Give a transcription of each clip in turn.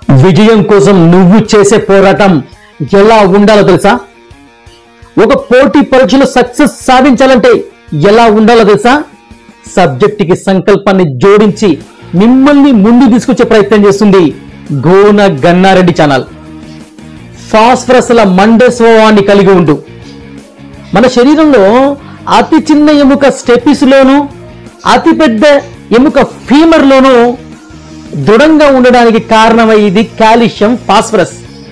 విజయం కోసం నువ్వు చేసే పోరాటం ఎలా ఉండాలో తెలుసా ఒక పోటీ పరీక్షలో సక్సెస్ సాధించాలంటే ఎలా ఉండాలో తెలుసా సబ్జెక్టుకి సంకల్పాన్ని జోడించి మిమ్మల్ని ముందు తీసుకొచ్చే ప్రయత్నం చేస్తుంది గోన గన్నారెడ్డి ఛానల్ ఫాస్ఫరస్ల మండే స్వభావాన్ని కలిగి ఉండు మన శరీరంలో అతి చిన్న ఎముక స్టెపిస్ లోను అతి పెద్ద ఎముక ఫీమర్ లోను దృఢంగా ఉండడానికి కారణమయ్యేది కాల్షియం ఫాస్ఫరస్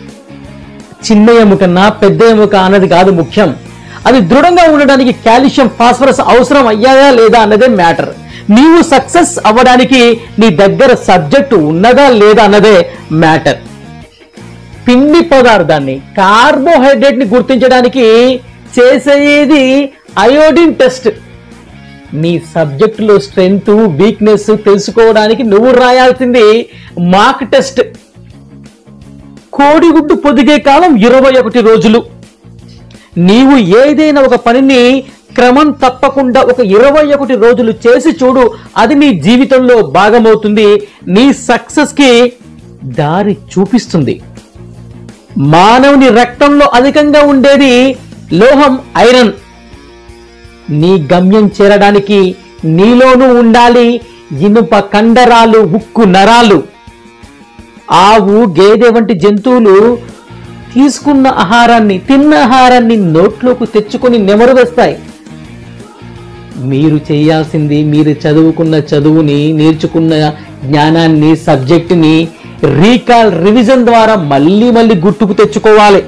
చిన్న ఎముకన్నా పెద్ద ఎముక అన్నది కాదు ముఖ్యం అది దృఢంగా ఉండడానికి కాల్షియం ఫాస్ఫరస్ అవసరం అయ్యాయా లేదా అన్నదే మ్యాటర్ నీవు సక్సెస్ అవ్వడానికి నీ దగ్గర సబ్జెక్టు ఉన్నదా లేదా అన్నదే మ్యాటర్ పిండి పదార్థాన్ని కార్బోహైడ్రేట్ ని గుర్తించడానికి చేసేది అయోడిన్ టెస్ట్ నీ సబ్జెక్టులో స్ట్రెంగ్త్ వీక్నెస్ తెలుసుకోవడానికి నువ్వు రాయాల్సింది మాక్ టెస్ట్ కోడిగుడ్డు పొదిగే కాలం ఇరవై ఒకటి రోజులు నీవు ఏదైనా ఒక పనిని క్రమం తప్పకుండా ఒక ఇరవై ఒకటి రోజులు చేసి చూడు అది నీ జీవితంలో భాగమవుతుంది నీ సక్సెస్ కి దారి చూపిస్తుంది మానవుని రక్తంలో అధికంగా ఉండేది లోహం ఐరన్ నీ గమ్యం చేరడానికి నీలోనూ ఉండాలి ఇనుప కండరాలు ఉక్కు నరాలు ఆవు గేదె వంటి జంతువులు తీసుకున్న ఆహారాన్ని తిన్న ఆహారాన్ని నోట్లోకి తెచ్చుకొని నెమరు వేస్తాయి మీరు చేయాల్సింది మీరు చదువుకున్న చదువుని నేర్చుకున్న జ్ఞానాన్ని సబ్జెక్టుని రీకాల్ రివిజన్ ద్వారా మళ్ళీ మళ్ళీ గుర్తుకు తెచ్చుకోవాలి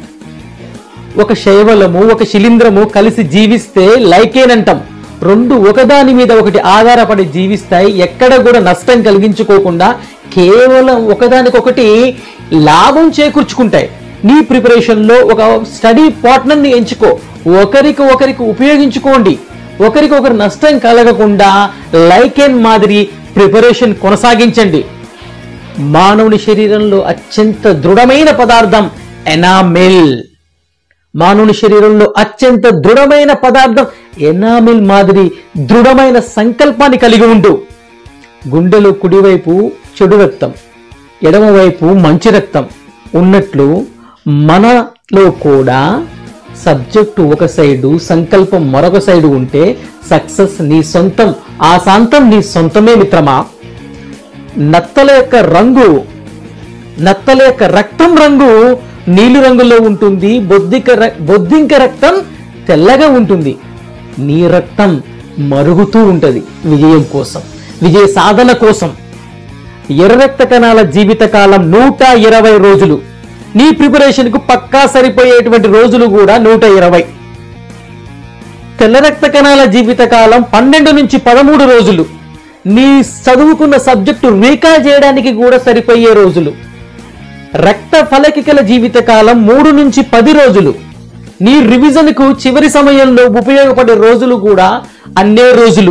ఒక శైవలము ఒక శిలీంద్రము కలిసి జీవిస్తే లైకేనంటాం రెండు ఒకదాని మీద ఒకటి ఆధారపడి జీవిస్తాయి ఎక్కడ కూడా నష్టం కలిగించుకోకుండా కేవలం ఒకదానికొకటి లాభం చేకూర్చుకుంటాయి నీ ప్రిపరేషన్లో ఒక స్టడీ పార్ట్నర్ని ఎంచుకో ఒకరికి ఒకరికి ఉపయోగించుకోండి ఒకరికి ఒకరు నష్టం కలగకుండా లైకెన్ మాదిరి ప్రిపరేషన్ కొనసాగించండి మానవుని శరీరంలో అత్యంత దృఢమైన పదార్థం ఎనామిల్ మానవుని శరీరంలో అత్యంత దృఢమైన పదార్థం ఎనామిల్ మాదిరి దృఢమైన సంకల్పాన్ని కలిగి ఉంటూ గుండెలో కుడివైపు చెడు రక్తం ఎడమవైపు మంచి రక్తం ఉన్నట్లు మనలో కూడా సబ్జెక్టు ఒక సైడు సంకల్పం మరొక సైడు ఉంటే సక్సెస్ నీ సొంతం ఆ శాంతం నీ సొంతమే మిత్రమా నత్తల యొక్క రంగు నత్తల యొక్క రక్తం రంగు నీలి రంగులో ఉంటుంది బొద్దిక ర- బొద్దింక రక్తం తెల్లగా ఉంటుంది నీ రక్తం మరుగుతూ ఉంటది విజయం కోసం విజయ సాధన కోసం ఎర్ర రక్త కణాల జీవితకాలం నూట ఇరవై రోజులు నీ ప్రిపరేషన్ కు పక్కా సరిపోయేటువంటి రోజులు కూడా నూట ఇరవై తెల్ల రక్త కణాల జీవితకాలం పన్నెండు నుంచి పదమూడు రోజులు నీ చదువుకున్న సబ్జెక్టు రీకాల్ చేయడానికి కూడా సరిపోయే రోజులు రక్త ఫలకికల జీవితకాలం మూడు నుంచి పది రోజులు నీ రివిజన్కు చివరి సమయంలో ఉపయోగపడే రోజులు కూడా అన్నే రోజులు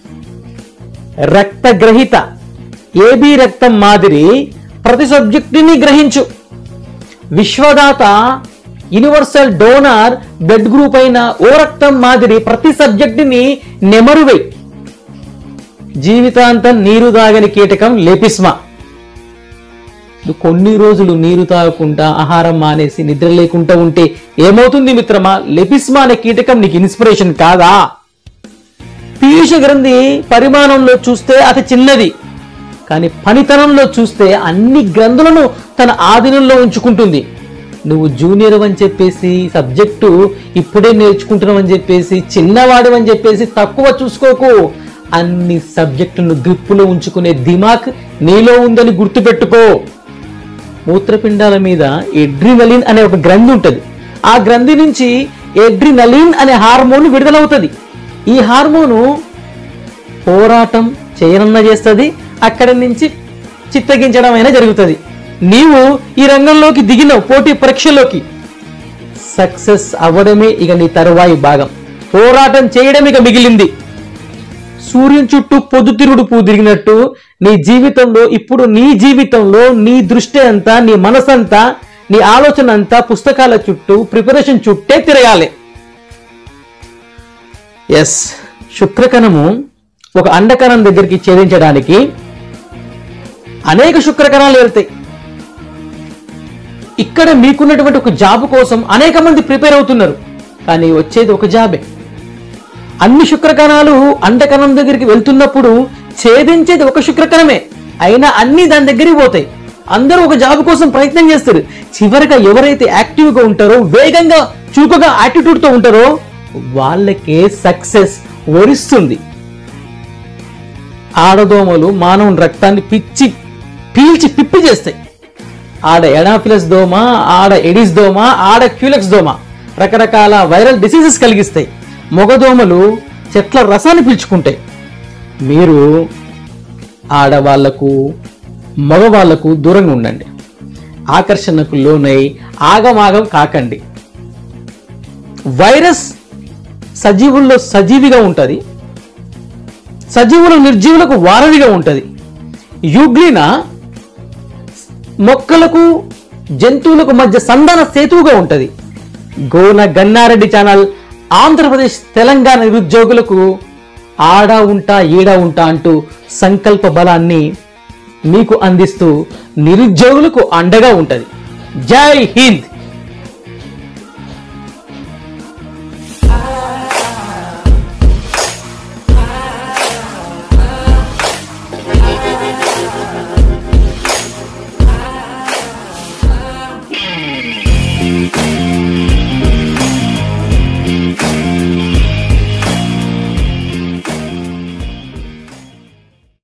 రక్త గ్రహీత ఏబీ రక్తం మాదిరి ప్రతి సబ్జెక్టుని గ్రహించు విశ్వదాత యూనివర్సల్ డోనార్ బ్లడ్ గ్రూప్ అయిన ఓ రక్తం మాదిరి ప్రతి సబ్జెక్టుని నెమరువై జీవితాంతం నీరు తాగని కీటకం లేపిస్మా నువ్వు కొన్ని రోజులు నీరు తాగకుండా ఆహారం మానేసి నిద్ర లేకుండా ఉంటే ఏమవుతుంది మిత్రమా లెపిస్మా అనే కీటకం నీకు ఇన్స్పిరేషన్ కాదా పీయూష గ్రంథి పరిమాణంలో చూస్తే అతి చిన్నది కానీ పనితనంలో చూస్తే అన్ని గ్రంథులను తన ఆధీనంలో ఉంచుకుంటుంది నువ్వు జూనియర్ అని చెప్పేసి సబ్జెక్టు ఇప్పుడే నేర్చుకుంటున్నావు అని చెప్పేసి చిన్నవాడు అని చెప్పేసి తక్కువ చూసుకోకు అన్ని సబ్జెక్టులను గ్రిప్పులో ఉంచుకునే దిమాక్ నీలో ఉందని గుర్తుపెట్టుకో మూత్రపిండాల మీద ఎడ్రినలిన్ అనే ఒక గ్రంథి ఉంటుంది ఆ గ్రంథి నుంచి ఎడ్రినలిన్ అనే హార్మోన్ విడుదలవుతుంది ఈ హార్మోను పోరాటం చేయనన్న చేస్తుంది అక్కడి నుంచి చిత్తగించడం అయినా జరుగుతుంది నీవు ఈ రంగంలోకి దిగినావు పోటీ పరీక్షలోకి సక్సెస్ అవ్వడమే ఇక నీ తరువాయి భాగం పోరాటం చేయడం ఇక మిగిలింది సూర్యుని చుట్టూ పొద్దుతిరుగుడు పూ తిరిగినట్టు నీ జీవితంలో ఇప్పుడు నీ జీవితంలో నీ దృష్టి అంతా నీ మనసంతా నీ ఆలోచన అంతా పుస్తకాల చుట్టూ ప్రిపరేషన్ చుట్టే తిరగాలి ఎస్ శుక్రకణము ఒక అండకణం దగ్గరికి ఛేదించడానికి అనేక శుక్రకణాలు వెళ్తాయి ఇక్కడ మీకున్నటువంటి ఒక జాబ్ కోసం అనేక మంది ప్రిపేర్ అవుతున్నారు కానీ వచ్చేది ఒక జాబే అన్ని శుక్రకణాలు అండకణం దగ్గరికి వెళ్తున్నప్పుడు ఛేదించేది ఒక శుక్రకణమే అయినా అన్ని దాని దగ్గరికి పోతాయి అందరూ ఒక జాబ్ కోసం ప్రయత్నం చేస్తారు చివరిగా ఎవరైతే యాక్టివ్గా ఉంటారో వేగంగా చురుకుగా యాటిట్యూడ్తో ఉంటారో వాళ్ళకే సక్సెస్ వరిస్తుంది ఆడదోమలు మానవుని రక్తాన్ని పిచ్చి పీల్చి పిప్పి చేస్తాయి ఆడ ఎడాఫిలస్ దోమ ఆడ ఎడిస్ దోమ ఆడ క్యూలెక్స్ దోమ రకరకాల వైరల్ డిసీజెస్ కలిగిస్తాయి మొగదోమలు చెట్ల రసాన్ని పీల్చుకుంటాయి మీరు ఆడవాళ్లకు మగవాళ్లకు దూరంగా ఉండండి ఆకర్షణకు లోనై ఆగమాగం కాకండి వైరస్ సజీవుల్లో సజీవిగా ఉంటుంది సజీవులు నిర్జీవులకు వారధిగా ఉంటుంది యుగ్లిన మొక్కలకు జంతువులకు మధ్య సంధాన సేతువుగా ఉంటుంది గోన గన్నారెడ్డి ఛానల్ ఆంధ్రప్రదేశ్ తెలంగాణ నిరుద్యోగులకు ఆడ ఉంటా ఈడ ఉంటా అంటూ సంకల్ప బలాన్ని మీకు అందిస్తూ నిరుద్యోగులకు అండగా ఉంటుంది జై హింద్